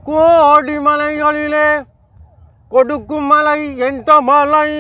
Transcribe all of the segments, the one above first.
கோடி மலைகளிலே கொடுக்கும் மலை எந்த மலை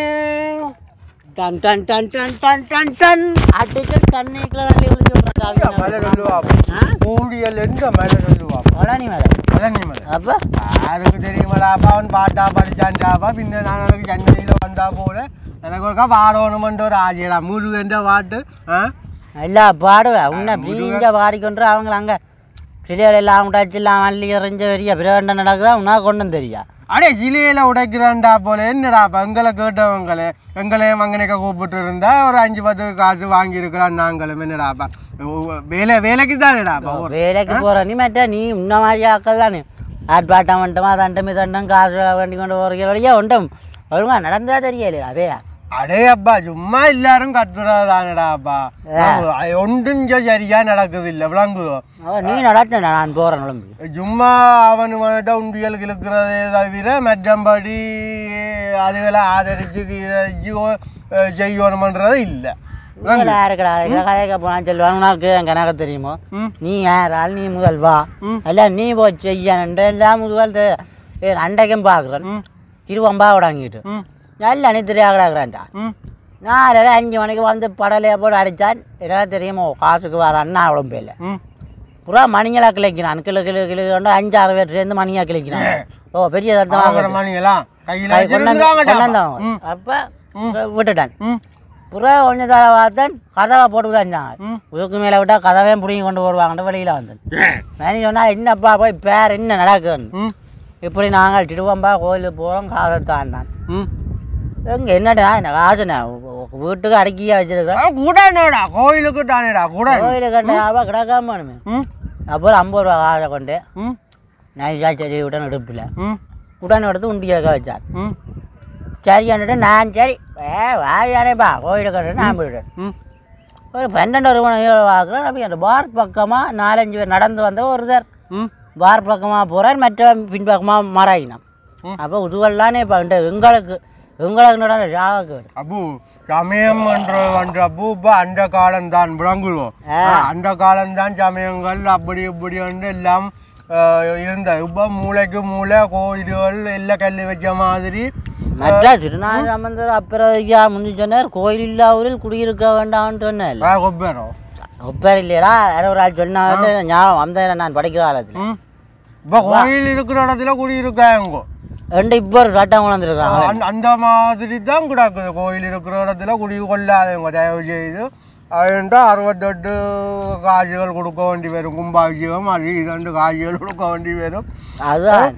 டன் டன் டன் டன் டன் டன் டன் அடிச்சு தண்ணிக்குள்ள தள்ளி விழுந்து மலை சொல்லுவா விட்றாங்க கூடியல் எந்த மலை சொல்லுவா பழனி மேல பழனி மலை அப்ப யாருக்கு தெரியுமாடாப்பா அவன் பாட்டா படிச்சான்டாப்பா பின்ன நான் எனக்கு ஜன்னலியில் வந்தா போல எனக்கு ஒருக்கா பாடணுமென்ற ஒரு ஆசைடா முருகன்ற பாட்டு ஆ நல்லா பாடுவேன் உன்னை நீங்க பாடிக்கொண்டு அவங்க அங்க சிலையில எல்லாம் உடைச்சு எல்லாம் அள்ளி எறிஞ்ச பெரிய பிரகண்டம் நடக்குதா உன்னா கொண்டும் தெரியா அடே சிலையில உடைக்கிறான்டா போல என்னடாப்பா எங்களை கேட்டவங்களே எங்களையும் அங்கனைக்க கூப்பிட்டு இருந்தா ஒரு அஞ்சு பத்து காசு வாங்கியிருக்கிறான் நாங்களும் என்னடாப்பா ஓ, வேலை வேலைக்கு தானேடாப்பா ஒரு வேலைக்கு போற நீ மற்ற நீ உன்ன மாதிரி ஆக்கள் தானே ஆட்பாட்டம் வந்துட்டோமா தண்டம் தண்டம் காசு வண்டி கொண்டு போகிற வழியா உண்டும் ஒழுங்கா நடந்தா தெரியலையா அதே அடே அப்பா சும்மா எல்லாரும் கத்துறதானடாப்பா ஒன்றும் சரியா நடக்குது இல்லை விளங்குதோ அவ நீ நடத்த நான் போறேன் உடம்பு சும்மா அவனு வந்துட்டு உண்டியல் கிழக்கிறதே தவிர மற்றபடி அதுகளை ஆதரிச்சு கீதரிச்சு செய்யணுமன்றது இல்லை உங்களை யாருக்கடா கதைக்க போனான்னு சொல்லுவாங்க உனக்கு என் கணக்கு தெரியுமோ ம். நீ யார் ஆள் நீ முதல் வா ம். அல்ல நீ போய் செய்யணுன்ற எல்லாம் முதல் தெ- ஏ, அண்டைக்கும் பார்க்குறேன் ம். இருவம்பா விடாங்கிட்டு ம் நல்ல நீ தெரியாகிறான்டா ம் நான் அதான் அஞ்சு மணிக்கு வந்து படலையை போட்டு அடித்தான் எனக்கு தெரியுமோ காசுக்கு வர அண்ணா உடம்பு இல்லை ம் புறா மணிங்களா கிளைக்கிறான் கிளு கிளு கிளு கொண்டு அஞ்சு ஆறு பேர் சேர்ந்து மணியா கிளைக்கிறான் ஓ பெரிய சத்தமாக ஆகிற மணியெல்லாம் கையில் கை கொண்டாந்து வச்சிருக்கிறாங்கடா கொண்டாந்தவங்க அப்போ விட்டுட்டான் ம் புறா கொஞ்சம் தலை பார்த்தேன் கதவை போட்டு தான் ம். இதுக்கு மேலே விட்டால் கதவையும் பிடிங்கி கொண்டு போடுவாங்கன்னு வெளியில் வந்தேன் மணி சொன்னால் என்னப்பா போய் பேர் என்ன நடக்குன்னு ம் இப்படி நாங்கள் திருவம்பா கோயிலுக்கு போகிறோம் காதை தாண்டான் ம் எங்கே என்னடா என்ன காசுண்ணே வீட்டுக்கு அடக்கியா வச்சிருக்கிறேன் ஆ, கூடானேடா கோயிலுக்கு தானேடா கூட கோயிலுக்கு கண்டாவா கிடக்காம வேணுமே ம் அப்புறம் ஐம்பது ரூபா காசை கொண்டு ம் நைஸா சரி உடனே எடுப்பில் ம் உடனே எடுத்து உண்டி கேட்க வச்சார் ம் சரி என்னட்டு நான் சரி ஏ வாயானேப்பா கோயிலுக்கு கண்டு நான் போயிட்டேன் ம் ஒரு பன்னெண்டு ஒரு மணி பார்க்குறேன் அப்படி அந்த பார் பக்கமாக நாலஞ்சு பேர் நடந்து வந்த ஒருத்தர் ம் பார் பக்கமாக போகிறார் மற்ற பின்பக்கமாக மறாயினான் ம். அப்போ உதுவல்லானே இப்போ எங்களுக்கு எங்களுக்கு நடந்த ஷாவுக்கு அப்பு சமயம் என்ற என்ற அப்பு இப்போ அந்த காலம்தான் விளங்குவோம் அந்த காலம்தான் சமயங்கள் அப்படி இப்படி வந்து எல்லாம் அஹ், இருந்தது இப்போ மூளைக்கு மூளை கோயில்கள் எல்லாம் கல் வச்ச மாதிரி மற்ற திருநாள் சம்பந்தர் அப்புறம் ஐயா முந்தி சொன்னார் கோயில் இல்லா ஊரில் குடியிருக்க வேண்டாம்னு சொன்னேன் வேற கொப்பேரம் ஒப்பேர் இல்லையடா யாரோ ஒரு ஆள் சொன்னா வந்து ஞாபகம் வந்தேன் நான் படிக்கிற காலத்தில் ம் இப்போ கோயில் இருக்கிற இடத்துல குடியிருக்காங்க ரெண்டு இப்போ ஒரு சட்டம் வளர்ந்துருக்காங்க அந்த அந்த மாதிரி தான் கிடக்குது கோயில் இருக்கிற இடத்துல குடி கொள்ளாதவங்க தயவு செய்து அதுன்ட்டு அறுபத்தெட்டு காசுகள் கொடுக்க வேண்டி வரும் கும்பாபிஷேகம் அது இரண்டு காசுகள் கொடுக்க வேண்டி வரும் அதுதான்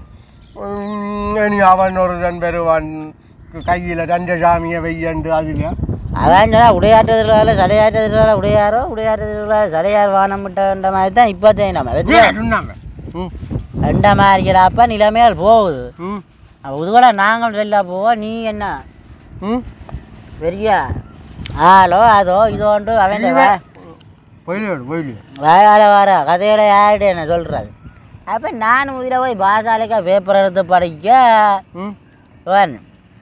உம், இனி அவன் ஒருதன் பெறுவான் கையில் தஞ்ச சாமியை வெய்யண்டு அதில் அதான் சொன்னா உடையாற்ற திருவிழாவில் சடையாற்ற திருவிழா உடையாரோ உடையாற்ற திருவிழா சடையார் வானம் விட்டன்ற மாதிரி தான் இப்போ நம்ம வெற்றி சொன்னாங்க ம் ரெண்ட மாதிரிக்கிறப்ப நிலைமையால் போகுது ம் அப்போ இதுக்கூட நாங்கள் செல்லா போவோம் நீ என்ன ம் பெரிய ஆளோ அதோ இதோண்டு அவன் போயிடு போயிடு வேலை வர கதையோட யார்கிட்ட என்ன சொல்கிறது அப்போ நான் இதில் போய் பாசாலைக்கா பேப்பர் எடுத்து படிக்க ம் இவன்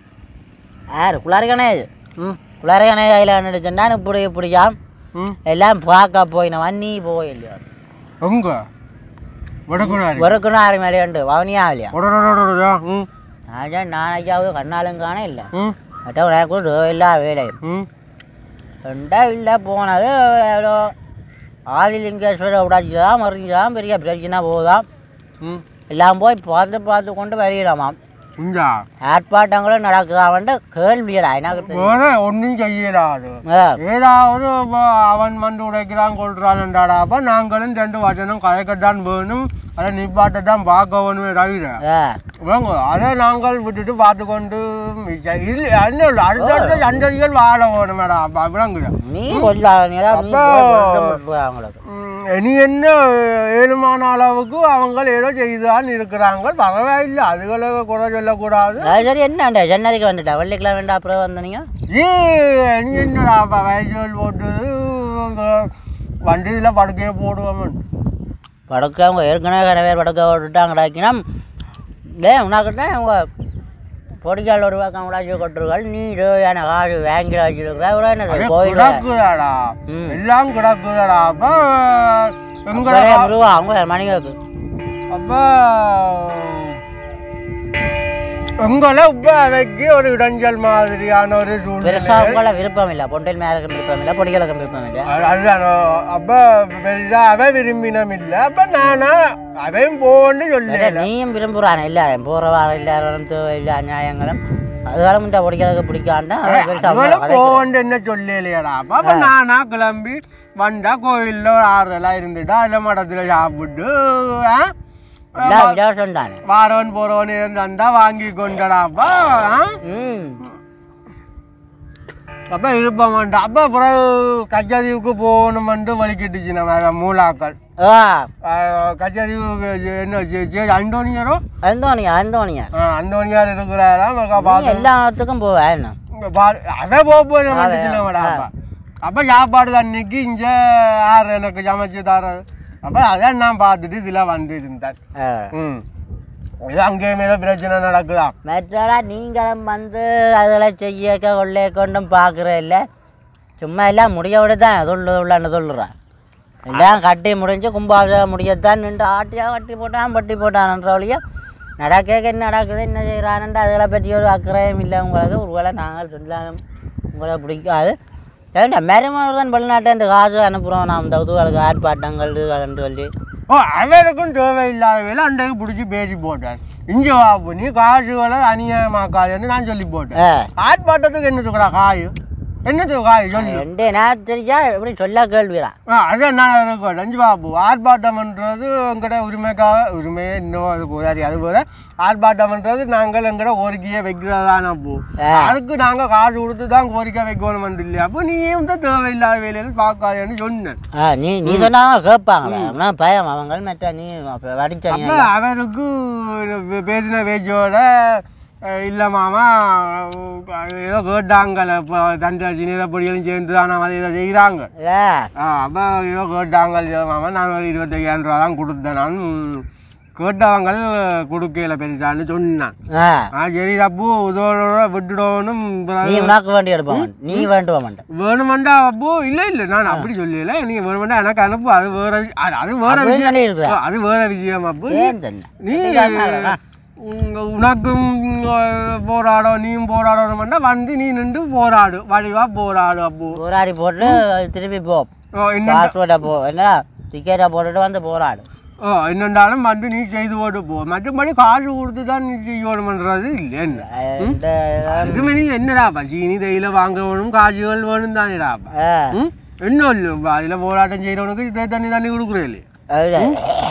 யார் குளாரி கணேஷ் ம் குளாரி கணேஷ் அதில் நடிச்சேன் நான் இப்படி இப்படியாம் ம் எல்லாம் பார்க்க போயினவன் நீ போயில்லையோ எங்க வடக்குனாரி ஒருக்குன்னு ஆறு மேலே உண்டு வவனியா இல்லையா உடனே ம் நான் நாளைக்காவது கண்ணாலும் காண இல்லை ம் மற்ற உனக்கு தேவையில்லா வேலை ம் ரெண்டா இல்லை போனது எவ்வளோ ஆதிலிங்கேஸ்வரர் விடாச்சு தான் மறைஞ்சுதான் பெரிய பிரச்சனை போகுதாம் ம் எல்லாம் போய் பார்த்து பார்த்து கொண்டு வரையிடாமாம் இந்தா ஆர்ப்பாட்டங்களும் நடக்குதாவன்ட்டு கேள்வியடா எனக்கு தெரியும். வேற ஒன்றும் செய்யலாது ஆ, ஏதாவது இப்ப அவன் மண்டு உடைக்கிறான் கொள்றான்டாடா அப்போ நாங்களும் ரெண்டு வசனம் கதைக்கத்தான் வேணும் அதை நிப்பாட்டத்தான் பார்க்க வேணுமே தவிர ஆ. வாங்க அதை நாங்கள் விட்டுட்டு பார்த்து கொண்டு இல்லை என்ன இல்லை, அடுத்தடுத்த சந்ததிகள் வாழ வேணுமேடா அப்போ விளங்குது நீ கொல்லாத நீ தான் நீ போய் பொருத்தம் போட்டு அவங்களுக்கு ம், இனி என்ன ஏழுமான அளவுக்கு அவங்க ஏதோ செய்தான் இருக்கிறாங்க பரவாயில்லை அதுகளை குறை சொல்லக்கூடாது அது சரி என்னண்டா சென்னைக்கு வந்துட்டா வெள்ளிக்கிழமை வேண்டாம் அப்புறம் வந்தனீங்க ஏ நீ என்னடா அப்ப வயசுகள் போட்டது வண்டியில் படுக்கையே போடுவோம் படுக்க அவங்க ஏற்கனவே கடை பேர் படுக்க விட்டுட்டாங்கடாக்கினா டே உனக்கிட்ட அவங்க பொடிக்கால் ஒரு பக்கம் விடாச்சி கொட்டுருக்கள் நீ இருபதான காசு வாங்கி வச்சிருக்கிற ஒரு என்ன கோயில் கிடக்குதாடா எல்லாம் கிடக்குதாடா அப்போ எங்களை பழைய ரூபா அவங்க மணிக்கு அப்போ உங்களை உப்ப அவைக்கு ஒரு இடைஞ்சல் மாதிரியான ஒரு சூழ்நிலை பெருசா உங்கள விருப்பம் இல்லை பொண்டில் மேலுக்கும் விருப்பம் இல்லை பொடிகளுக்கும் விருப்பம் இல்லை அது- அதுதான் அப்ப பெரிதா அவ விரும்பினம் இல்ல அப்ப நானா அவன் போன்னு சொல்லி நீயும் விரும்புறானே எல்லாரும் போற வாரம் எல்லாரும் இல்லை அநியாயங்களும் அதுகாலம் இந்த பொடிகளுக்கு பிடிக்காண்டா அது பெருசா உங்களை இவளும் கதைக்கு- போன்னு என்ன சொல்லலையாடா அப்ப அப்ப நானா கிளம்பி வந்தா கோயில்ல ஒரு ஆறுதலா இருந்துட்டா இல்ல மடத்துல சாப்பிட்டு ஆ? எல்லாம் விலாசம் தானே வாரவன் போறவன் இருந்தா வாங்கி கொண்டடாப்பா ஆ? ம் அப்ப இருப்ப மாட்டான் அப்ப அப்புறம் கச்சதீவுக்கு போகணுமென்று வலிக்கிட்டுச்சு நம்ம மூலாக்கள் ஆ கச்சதீவுக்கு என்ன ஜே- ஜே அந்தோனியரோ அந்தோனியா அந்தோனியா ஆ, அந்தோனியார் இருக்கிறாராம் அவருக்கு நீ பார்த்து எல்லா இடத்துக்கும் போவ என்ன அவன் போக போய் வந்துச்சுனவடா அப்ப அப்ப சாப்பாடு அன்னைக்கு இங்க யார் எனக்கு சமைச்சு தர்றது அப்ப அதான் நான் பார்த்துட்டு இதுல வந்திருந்தேன் ஆ. ம் இது அங்கேயும் மேல பிரச்சனை நடக்குதா மற்றடா நீங்களும் வந்து அதில் செய்ய கொள்ளை கொண்டும் பார்க்குற இல்லை சும்மா எல்லாம் முடிய விட தான் சொல்லு உள்ளன்னு சொல்லுறான் எல்லாம் கட்டி முடிஞ்சு கும்பாபிஷேகம் முடியத்தான் நின்று ஆட்டியா கட்டி போட்டான் பட்டி போட்டான்ன்ற வழியா நடக்க என்ன நடக்குது என்ன செய்கிறான்ட்டு அதில் பற்றி ஒரு அக்கறையும் இல்லை உங்களுக்கு ஒருவேளை நாங்கள் சொல்லாலும் உங்களை பிடிக்காது ஏன்டா மருமகன் வெளிநாட்டை இந்த காசு அனுப்புகிறோம் நாம் இந்த உதுகளுக்கு ஆர்ப்பாட்டங்கள் இதுகள்னு சொல்லி ஓ அவருக்கும் தேவையில்லாத வேலை அன்றைக்கு பிடிச்சி பேசி போட்டேன் இங்க வாப்பு நீ காசுகளை அநியாயமாக்காதுன்னு நான் சொல்லி போட்டேன் ஆ ஆர்ப்பாட்டத்துக்கு என்ன இருக்கடா காய் என்னத்துக்கு காய் சொல்லு ரெண்டு நான் தெரிஞ்சா எப்படி சொல்ல கேள்விடா ஆ, அதான் நான் இருக்கோம் அஞ்சு பாபு ஆர்ப்பாட்டம்ன்றது எங்கட உரிமைக்காக உரிமையே இன்னும் அது போதாது அது போல ஆர்ப்பாட்டம்ன்றது நாங்கள் எங்கட கோரிக்கையை வைக்கிறதான பூ அதுக்கு நாங்கள் காசு கொடுத்து தான் கோரிக்கை வைக்கணும் இல்லையா அப்போ நீயும் தான் தேவையில்லாத வேலையில் பார்க்காதேன்னு சொன்னேன் ஆ நீ நீ சொன்னா கேட்பாங்களே அவனா பயம் அவங்க மற்ற நீ வடிச்ச அப்போ அவருக்கு வே- பேசின பேச்சோட அஹ், இல்ல மாமா அஹ், ஏதோ கேட்டாங்கல்ல இப்போ தண்டை சினித பொடிகளும் சேர்ந்து தான் அதை இதை செய்கிறாங்க ஆ அப்போ ஏதோ கேட்டாங்க இல்லையோ மாமா நான் ஒரு இருபத்தையாயிரம் ரூபா தான் கொடுத்தேன் நான் ம், கேட்டவங்க கொடுக்கல பெருசான்னு சொன்னான் ஆ ஆ சரி தப்பு இதோட விட்டுடணும் நீ உனக்கு வேண்டி எடுப்பான் நீ வேண்டுவ மாட்டேன் வேணுமெண்டா அப்போ இல்லை இல்லை நான் அப்படி சொல்லல நீ வேணுமெண்டா எனக்கு அனுப்பு அது வேற விஷயம். அது- அது வேற அப்படி விஷயம் சொல்லி இருக்கிற அது வேற விஷயம் அப்போ ஏன் தெரியல நீ உங்க- உனக்கும் அஹ், போராடும் நீயும் போராடணும்னா வந்து நீ நின்று போராடு வடிவா போராடு அப்போ போராடி போட்டு திருப்பி போ ஓ, என்ன பாஸ்போர்ட்டை போ என்ன டிக்கெட்டை போட்டுட்டு வந்து போராடு ஓ என்னண்டாலும் வந்து நீ செய்து போட்டு போ மற்றபடி காசு கொடுத்து தான் நீ செய்யணுமன்றது இல்லை என்ன இந்த அதுக்குமே நீ என்னடாப்பா சீனி தேயில வாங்க வேணும் காசுகள் வேணும் தானேடாப்பா ஆ, ம் என்ன இல்லை அதில் போராட்டம் செய்கிறவனுக்கு இதே தண்ணி தண்ணி கொடுக்குறேன் அது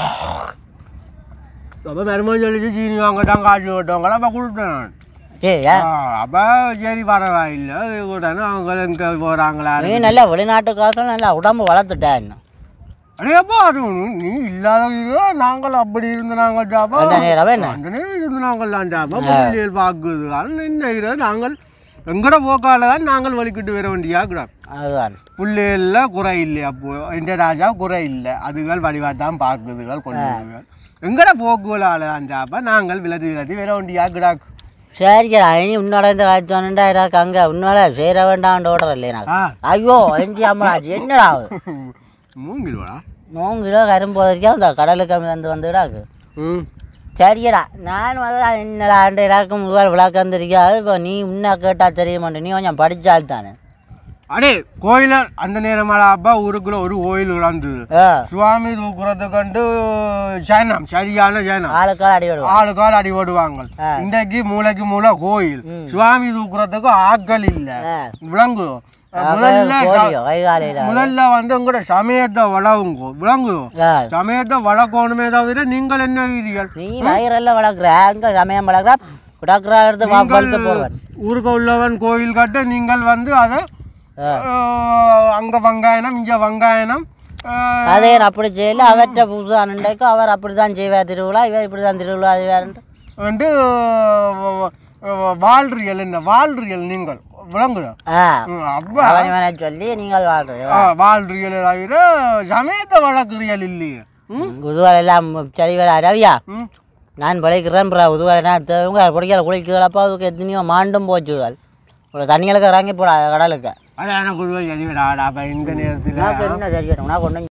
அப்போ மருமகன் சொல்லிச்சு சீனி வாங்கட்டான் காசு கட்டவங்கள அப்போ கொடுத்தேன் நான் சரி ஆ, அப்போ சரி பரவாயில்லை உடனே அவங்க எங்கே போகிறாங்களா நீ நல்லா வெளிநாட்டு காசு நல்லா உடம்பு வளர்த்துட்டா இன்னும் அடையப்பா அது நீ இல்லாத இது நாங்கள் அப்படி இருந்து நாங்கள் ஜாப்பா அந்த நேரம் என்ன அந்த நேரம் இருந்து நாங்கள் ஜாப்பா பிள்ளைகள் பார்க்குது அதனால என்ன இது நாங்கள் எங்கட போக்கால தான் நாங்கள் வலிக்கிட்டு வர வேண்டியா கிடாம் அதுதான் பிள்ளைகளில் குறை இல்லை அப்போ இந்த ராஜா குறை இல்லை அதுகள் வடிவாக தான் பார்க்குதுகள் கொண்டுகள் எங்கட போக்குகளால் தான் ஜாப்பா நாங்கள் விலதி விலதி வர வேண்டியா கிடாக்கு சரிக்கா இனி உன்னோட இந்த காய்ச்சோன்னுண்டா எனக்கு அங்கே உன்னால சேர வேண்டாம்னு ஓடுற இல்லை எனக்கு ஆ ஐயோ எஞ்சி அம்மளாச்சு என்னடா ஆகுது மூங்கில்வாடா மூணு கிலோ கரும்போதற்கே அந்த கடலுக்கு வந்து வந்துடாக்கு ம் சரியடா நான் வந்து என்னடா ஆண்டு எனக்கு முதல் விளக்கம் தெரியாது இப்போ நீ உன்ன கேட்டால் தெரிய மாட்டேன் நீ கொஞ்சம் படித்தாள் தானே அடே கோயில அந்த நேரமாடா அப்பா ஊருக்குள்ள ஒரு கோயில் கிடந்தது ஆ சுவாமி தூக்குறதை கண்டு ஜனம் சரியான ஜனம் ஆளுக்கால் அடி விடுவான் ஆளுக்கால் அடி ஓடுவாங்க ஆ. இன்றைக்கு மூளைக்கு மூளை கோயில் ம். சுவாமி தூக்குறதுக்கு ஆட்கள் இல்ல ஆ விளங்கு முதல்ல ச- போடியோ கை காலையில் முதல்ல வந்து உங்களோட சமயத்தை வளவுங்க விளங்கு ஆ சமயத்தை வளர்க்கணுமே தவிர நீங்கள் என்ன வீரியல் நீ வயிறெல்லாம் வளர்க்குற அங்கே சமயம் வளர்க்குற குடக்குறா எடுத்து நீங்கள் வளர்த்து போடுவேன் ஊருக்கு உள்ளவன் கோயில் கட்ட நீங்கள் வந்து அதை ஆ. அங்க வெங்காயனம் இங்க வெங்காயனம் ஆஹ், அதே அப்படி செய்யல அவர்கிட்ட புதுசாக நின்றைக்கும் அவர் அப்படி தான் செய்வார் திருவிழா இவர் இப்படி தான் திருவிழா அது வேறுன்ட்டு வந்து வாழ்றியல் என்ன வாழ்றியல் நீங்கள் விளங்குதா ஆ ம், அப்ப அவன் வேணா சொல்லி நீங்கள் வாழ்றீங்க ஆ, வாழ்றியல் தவிர சமயத்தை வளர்க்குறியல் இல்லையே ம்? உதுவாள் எல்லாம் சரி வேற ரவியா ம் நான் பிழைக்கிறேன் உதுவாள் என்ன தேவங்க பிடிக்கல குளிக்கிறப்ப அதுக்கு எத்தனையோ மாண்டும் போச்சுகள் ஒரு தண்ணிகளுக்கு இறங்கி போடா கடலுக்கு அது எனக்கு ஒரு சரி விடாடா அப்ப இந்த நேரத்தில் என்ன சரி நான் கொண்டு